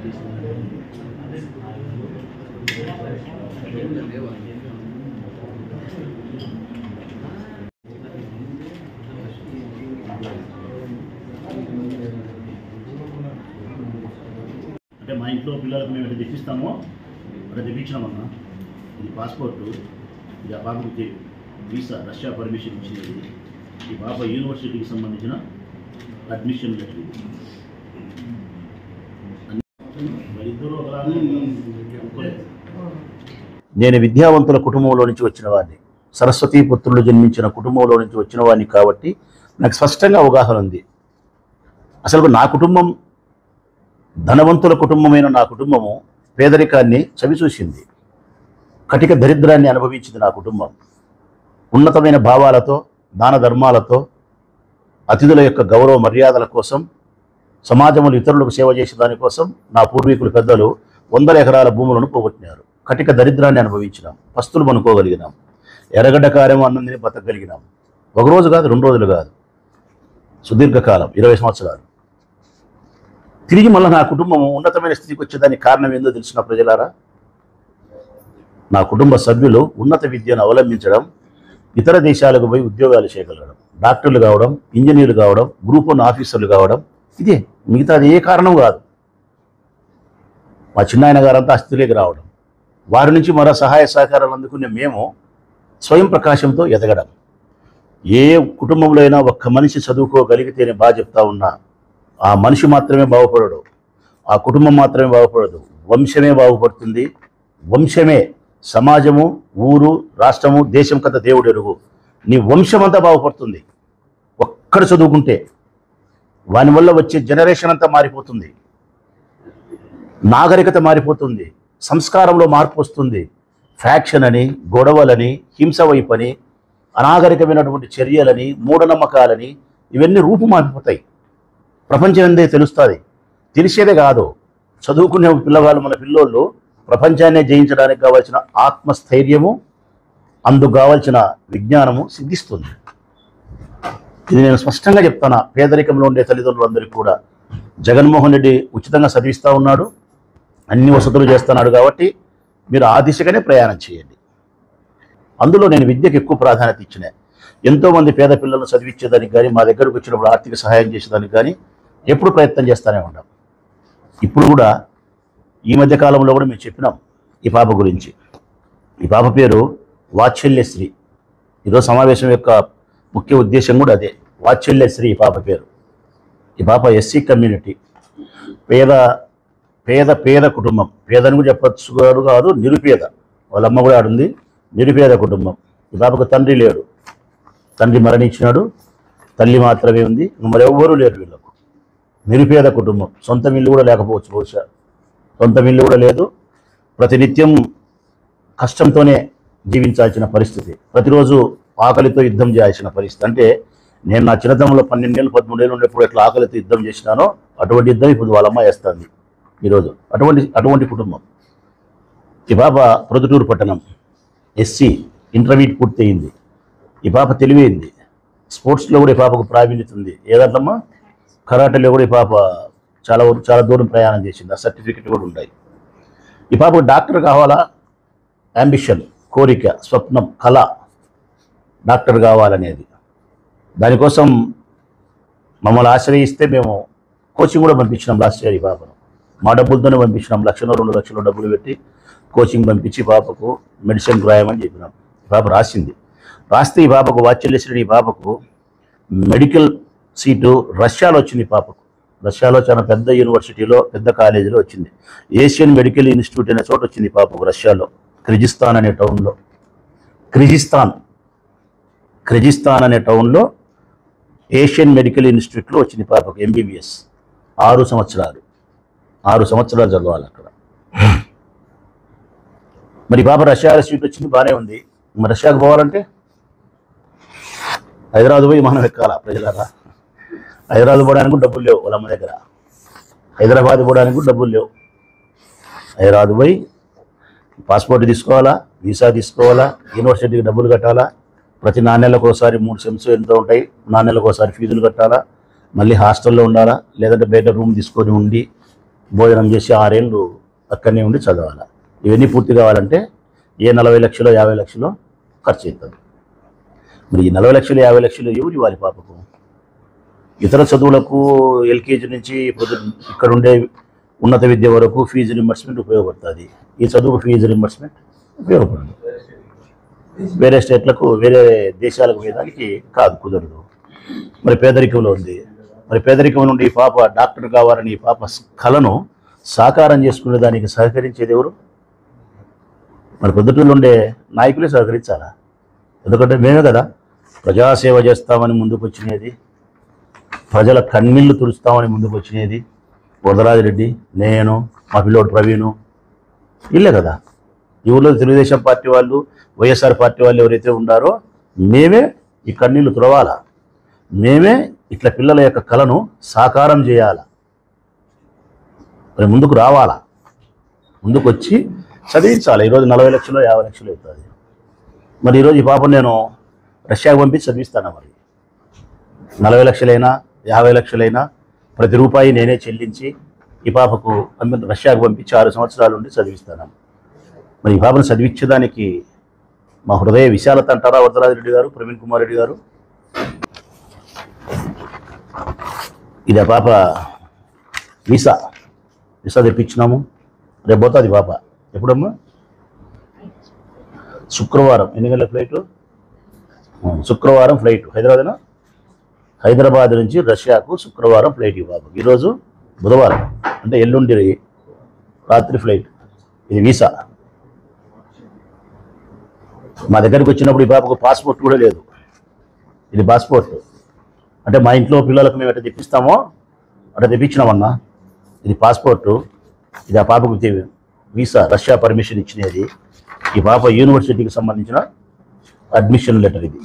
అంటే మా ఇంట్లో పిల్లలకు మేము ఎట్లా తెప్పిస్తామో అట్లా తెప్పించినామన్నా ఇది పాస్పోర్టు ఇది ఆ పాపకి వీసా రష్యా పర్మిషన్ ఇచ్చినది ఈ పాప యూనివర్సిటీకి సంబంధించిన అడ్మిషన్ లెటర్ ఇది. అన్ని- మరి ఇద్దరు ఒకలాగా అనుకోలేదు. నేను విద్యావంతుల కుటుంబంలో నుంచి వచ్చిన వాడిని సరస్వతీ పుత్రులు జన్మించిన కుటుంబంలో నుంచి వచ్చిన వాడిని కాబట్టి నాకు స్పష్టంగా అవగాహన ఉంది అసలు నా కుటుంబం ధనవంతుల కుటుంబమైన నా కుటుంబము పేదరికాన్ని చవిచూసింది కటిక దరిద్రాన్ని అనుభవించింది నా కుటుంబం ఉన్నతమైన భావాలతో దాన ధర్మాలతో అతిథుల యొక్క గౌరవ మర్యాదల కోసం సమాజంలో ఇతరులకు సేవ చేసే దానికోసం నా పూర్వీకులు పెద్దలు వందల ఎకరాల భూములను పోగొట్టినారు కటిక దరిద్రాన్ని అనుభవించినాం పస్తులు అనుకోగలిగినాం ఎర్రగడ్డ కార్యం అన్నం తిని బతకగలిగినాం ఒక రోజు కాదు రెండు రోజులు కాదు సుదీర్ఘకాలం ఇరవై సంవత్సరాలు తిరిగి మళ్ళీ నా కుటుంబం ఉన్నతమైన స్థితికి వచ్చేదానికి కారణం ఏందో తెలిసిన ప్రజలారా నా కుటుంబ సభ్యులు ఉన్నత విద్యను అవలంబించడం ఇతర దేశాలకు పోయి ఉద్యోగాలు చేయగలగడం డాక్టర్లు కావడం ఇంజనీర్లు కావడం గ్రూప్ వన్ ఆఫీసర్లు కావడం ఇదే మిగతాది ఏ కారణం కాదు మా చిన్నాయన గారంతా అస్థితిలోకి రావడం వారి నుంచి మరో సహాయ సహకారాలు అందుకునే మేము స్వయం ప్రకాశంతో ఎదగడం ఏ కుటుంబంలో అయినా ఒక్క మనిషి చదువుకోగలిగితేనే బాగా చెప్తా ఉన్నా ఆ మనిషి మాత్రమే బాగుపడడు ఆ కుటుంబం మాత్రమే బాగుపడదు వంశమే బాగుపడుతుంది వంశమే సమాజము ఊరు రాష్ట్రము దేశం కథ దేవుడు ఎరుగు నీ వంశం అంతా బాగుపడుతుంది ఒక్కడ చదువుకుంటే వాని వల్ల వచ్చే జనరేషన్ అంతా మారిపోతుంది నాగరికత మారిపోతుంది సంస్కారంలో మార్పు వస్తుంది ఫ్యాక్షన్ అని గొడవలని హింస వైపని అనాగరికమైనటువంటి చర్యలని మూఢనమ్మకాలని ఇవన్నీ రూపుమారిపోతాయి ప్రపంచం ఎందే తెలుస్తుంది తెలిసేదే కాదు చదువుకునే పిల్లవాళ్ళు మన పిల్లోళ్ళు ప్రపంచాన్నే జయించడానికి కావాల్సిన ఆత్మస్థైర్యము అందుకు కావాల్సిన విజ్ఞానము సిద్ధిస్తుంది ఇది నేను స్పష్టంగా చెప్తాను పేదరికంలో ఉండే తల్లిదండ్రులందరికీ కూడా జగన్మోహన్ రెడ్డి ఉచితంగా చదివిస్తూ ఉన్నాడు అన్ని వసతులు చేస్తున్నాడు కాబట్టి మీరు ఆ దిశగానే ప్రయాణం చేయండి అందులో నేను విద్యకు ఎక్కువ ప్రాధాన్యత ఇచ్చిన ఎంతోమంది పేద పిల్లలను చదివించేదానికి కానీ మా దగ్గరకు వచ్చినప్పుడు ఆర్థిక సహాయం చేసేదానికి కానీ ఎప్పుడు ప్రయత్నం చేస్తూనే ఉంటాం ఇప్పుడు కూడా ఈ మధ్య కాలంలో కూడా మేము చెప్పినాం ఈ పాప గురించి ఈ పాప పేరు వాత్సల్యశ్రీ ఈరోజు సమావేశం యొక్క ముఖ్య ఉద్దేశం కూడా అదే వాత్సల్యశ్రీ ఈ పాప పేరు ఈ పాప ఎస్సీ కమ్యూనిటీ పేద పేద పేద కుటుంబం పేదని కూడా చెప్పచ్చు కాదు కాదు నిరుపేద వాళ్ళ అమ్మ కూడా ఆడుంది నిరుపేద కుటుంబం ఈ పాపకు తండ్రి లేడు తండ్రి మరణించినాడు తల్లి మాత్రమే ఉంది మరెవ్వరూ లేరు వీళ్ళకు నిరుపేద కుటుంబం సొంత ఇల్లు కూడా లేకపోవచ్చు బహుశా సొంత ఇల్లు కూడా లేదు ప్రతినిత్యం కష్టంతోనే జీవించాల్సిన పరిస్థితి ప్రతిరోజు ఆకలితో యుద్ధం చేయాల్సిన పరిస్థితి అంటే నేను నా చిన్నతనంలో పన్నెండేళ్ళు పదమూడేళ్ళు ఉన్నప్పుడు ఎట్లా ఆకలితో యుద్ధం చేసినానో అటువంటి యుద్ధం ఇప్పుడు వాళ్ళ అమ్మాయి వేస్తుంది ఈరోజు అటువంటి అటువంటి కుటుంబం ఈ పాప ప్రొద్దుటూరు పట్టణం ఎస్సీ ఇంటర్మీడియట్ పూర్తయింది ఈ పాప తెలివైంది స్పోర్ట్స్లో కూడా ఈ పాపకు ప్రావీణ్యత ఉంది ఏదంటమ్మా కరాటేలో కూడా ఈ పాప చాలా వరకు చాలా దూరం ప్రయాణం చేసింది ఆ సర్టిఫికెట్ కూడా ఉన్నాయి ఈ పాపకు డాక్టర్ కావాలా అంబిషన్ కోరిక స్వప్నం కళ డాక్టర్ కావాలనేది దానికోసం మమ్మల్ని ఆశ్రయిస్తే మేము కోచింగ్ కూడా పంపించినాం లాస్ట్ ఇయర్ ఈ పాపను మా డబ్బులతోనే పంపించినాం లక్షలు రెండు లక్షలు డబ్బులు పెట్టి కోచింగ్ పంపించి పాపకు మెడిసిన్ రాయమని చెప్పినాం ఈ పాప రాసింది రాస్తే ఈ పాపకు వాత్సల్యశ్రీ ఈ పాపకు మెడికల్ సీటు రష్యాలో వచ్చింది ఈ పాపకు రష్యాలో చాలా పెద్ద యూనివర్సిటీలో పెద్ద కాలేజీలో వచ్చింది ఏషియన్ మెడికల్ ఇన్స్టిట్యూట్ అనే చోట వచ్చింది ఈ పాపకు రష్యాలో క్రిజిస్తాన్ అనే టౌన్లో క్రిజిస్తాన్ క్రిజిస్తాన్ అనే టౌన్లో ఏషియన్ మెడికల్ ఇన్స్టిట్యూట్లో వచ్చింది ఈ పాపకు ఎంబీబీఎస్ ఆరు సంవత్సరాలు ఆరు సంవత్సరాలు చదవాలి అక్కడ మరి ఈ పాప రష్యాలో సీట్ వచ్చింది బాగానే ఉంది మరి రష్యాకు పోవాలంటే హైదరాబాద్ పోయి మనం ఎక్కాలా ప్రజలారా హైదరాబాద్ పోవడానికి కూడా డబ్బులు లేవు వాళ్ళ అమ్మ దగ్గర హైదరాబాద్ పోవడానికి కూడా డబ్బులు లేవు హైదరాబాద్ పోయి పాస్పోర్ట్ తీసుకోవాలా వీసా తీసుకోవాలా యూనివర్సిటీకి డబ్బులు కట్టాలా ప్రతి నాణ్యాలకు ఒకసారి మూడు సెమ్స్ ఎంత ఉంటాయి నాణ్యాలకు ఒకసారి ఫీజులు కట్టాలా మళ్ళీ హాస్టల్లో ఉండాలా లేదంటే బయట రూమ్ తీసుకొని ఉండి భోజనం చేసి ఆరేళ్ళు అక్కడనే ఉండి చదవాలి ఇవన్నీ పూర్తి కావాలంటే ఏ నలభై లక్షలు యాభై లక్షలు ఖర్చు అవుతుంది మరి ఈ నలభై లక్షలు యాభై లక్షలు ఎవరు ఇవ్వాలి పాపకు ఇతర చదువులకు ఎల్కేజీ నుంచి ఇప్పుడు ఇక్కడ ఉండే ఉన్నత విద్య వరకు ఫీజు రింబర్స్మెంట్ ఉపయోగపడుతుంది ఈ చదువుకు ఫీజు రింబర్స్మెంట్ ఉపయోగపడదు వేరే స్టేట్లకు వేరే దేశాలకు పోయేదానికి కాదు కుదరదు మరి పేదరికంలో ఉంది మరి పేదరికం నుండి ఈ పాప డాక్టర్ కావాలని ఈ పాప కళను సాకారం చేసుకునే దానికి సహకరించేది ఎవరు మరి పొద్దుటూళ్ళు ఉండే నాయకులే సహకరించాలా ఎందుకంటే మేమే కదా ప్రజాసేవ చేస్తామని ముందుకు వచ్చినది ప్రజల కన్నీళ్లు తుడుస్తామని ముందుకు వచ్చినది వరదరాజిరెడ్డి నేను మా పిల్లోడు ప్రవీణు వీళ్ళే కదా ఈ ఊళ్ళో తెలుగుదేశం పార్టీ వాళ్ళు వైఎస్ఆర్ పార్టీ వాళ్ళు ఎవరైతే ఉండారో మేమే ఈ కన్నీళ్లు తుడవాలా మేమే ఇట్లా పిల్లల యొక్క కళను సాకారం చేయాల మరి ముందుకు రావాలా ముందుకు వచ్చి చదివించాలి ఈరోజు నలభై లక్షలు యాభై లక్షలు అవుతుంది మరి ఈరోజు ఈ పాపను నేను రష్యాకు పంపించి చదివిస్తాను మరి నలభై లక్షలైనా యాభై లక్షలైనా ప్రతి రూపాయి నేనే చెల్లించి ఈ పాపకు పంపి- రష్యాకు పంపించి ఆరు సంవత్సరాల నుండి చదివిస్తాను మరి ఈ పాపను చదివించడానికి మా హృదయ విశాలత అంటారా వరదరాజరెడ్డి గారు ప్రవీణ్ కుమార్ రెడ్డి గారు ఇది ఆ పాప వీసా వీసా తెప్పించినాము రేపు పోతుంది పాప ఎప్పుడమ్మా శుక్రవారం ఎన్ని గంటల ఫ్లైట్ శుక్రవారం ఫ్లైట్ హైదరాబాదేనా హైదరాబాద్ నుంచి రష్యాకు శుక్రవారం ఫ్లైట్ ఈ పాప ఈరోజు బుధవారం అంటే ఎల్లుండి రాత్రి ఫ్లైట్ ఇది వీసా మా దగ్గరికి వచ్చినప్పుడు ఈ పాపకు పాస్పోర్ట్ కూడా లేదు ఇది పాస్పోర్ట్ అంటే మా ఇంట్లో పిల్లలకు మేము ఎట్లా తెప్పిస్తామో అట్లా తెప్పించినామన్నా ఇది పాస్పోర్టు ఇది ఆ పాపకు తె- వీసా రష్యా పర్మిషన్ ఇచ్చినది ఈ పాప యూనివర్సిటీకి సంబంధించిన అడ్మిషన్ లెటర్ ఇది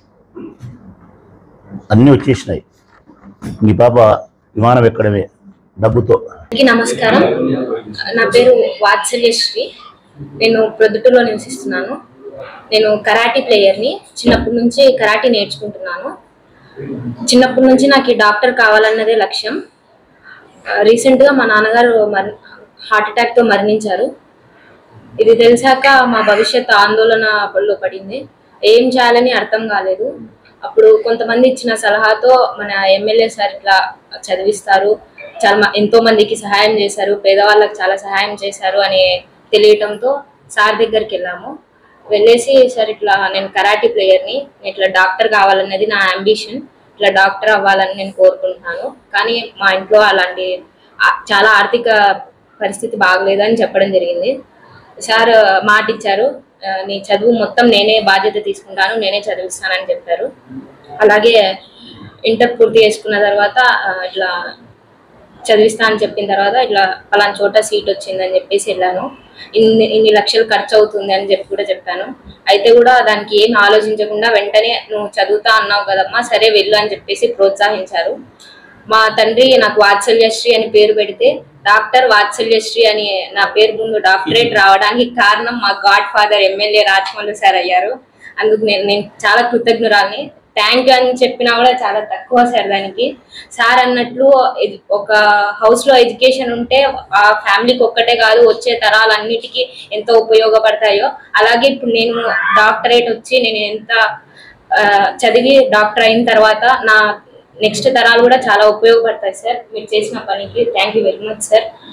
అన్నీ వచ్చేసినాయి ఈ పాప విమానం ఎక్కడమే డబ్బుతో అందరికీ నమస్కారం నా పేరు వాత్సల్యశ్రీ నేను ప్రొద్దుటూరులో నివసిస్తున్నాను నేను కరాటీ ప్లేయర్ని చిన్నప్పటి నుంచి కరాటీ నేర్చుకుంటున్నాను చిన్నప్పటి నుంచి నాకు ఈ డాక్టర్ కావాలన్నదే లక్ష్యం ఆ, రీసెంట్గా మా నాన్నగారు మర్ హార్ట్ అటాక్తో మరణించారు ఇది తెలిసాక మా భవిష్యత్ ఆందోళనలో పడింది ఏం చేయాలని అర్థం కాలేదు అప్పుడు కొంతమంది ఇచ్చిన సలహాతో మన ఎమ్మెల్యే సార్ ఇట్లా చదివిస్తారు చాలా మ- ఎంతో మందికి సహాయం చేశారు పేదవాళ్ళకి చాలా సహాయం చేశారు అని తెలియటంతో సార్ దగ్గరికి వెళ్ళాము వెళ్ళేసి సార్ ఇట్లా నేను కరాటీ ప్లేయర్ని నేను ఇట్లా డాక్టర్ కావాలన్నది నా అంబిషన్ ఇట్లా డాక్టర్ అవ్వాలని నేను కోరుకుంటున్నాను కానీ మా ఇంట్లో అలాంటి ఆ- చాలా ఆర్థిక పరిస్థితి బాగలేదని చెప్పడం జరిగింది సార్ మాట ఇచ్చారు ఆ, నీ చదువు మొత్తం నేనే బాధ్యత తీసుకుంటాను నేనే చదివిస్తానని చెప్పారు అలాగే ఇంటర్ పూర్తి చేసుకున్న తర్వాత ఆ, ఇట్లా చదివిస్తా అని చెప్పిన తర్వాత ఇట్లా పలానా చోట సీట్ వచ్చిందని చెప్పేసి వెళ్ళాను ఇన్ని ఇన్ని లక్షలు ఖర్చు అవుతుంది అని చెప్పి కూడా చెప్పాను అయితే కూడా దానికి ఏం ఆలోచించకుండా వెంటనే నువ్వు చదువుతా అన్నావు కదమ్మా సరే వెళ్ళు అని చెప్పేసి ప్రోత్సహించారు మా తండ్రి నాకు వాత్సల్యశ్రీ అని పేరు పెడితే డాక్టర్ వాత్సల్యశ్రీ అని నా పేరు ముందు డాక్టరేట్ రావడానికి కారణం మా godfather MLA Rajamouli sir అయ్యారు అందుకు నేను నేను చాలా కృతజ్ఞురాల్ని థ్యాంక్ యూ అని చెప్పినా కూడా చాలా తక్కువ సార్ దానికి సార్ అన్నట్లు ఎడ్- ఒక హౌస్ లో ఎడ్యుకేషన్ ఉంటే ఆ ఫ్యామిలీకి ఒక్కటే కాదు వచ్చే తరాలన్నిటికీ ఎంతో ఉపయోగపడతాయో అలాగే ఇప్పుడు నేను డాక్టరేట్ వచ్చి నేను ఎంత ఆ, చదివి డాక్టర్ అయిన తర్వాత నా నెక్స్ట్ తరాలు కూడా చాలా ఉపయోగపడతాయి సార్ మీరు చేసిన పనికి thank you very much sir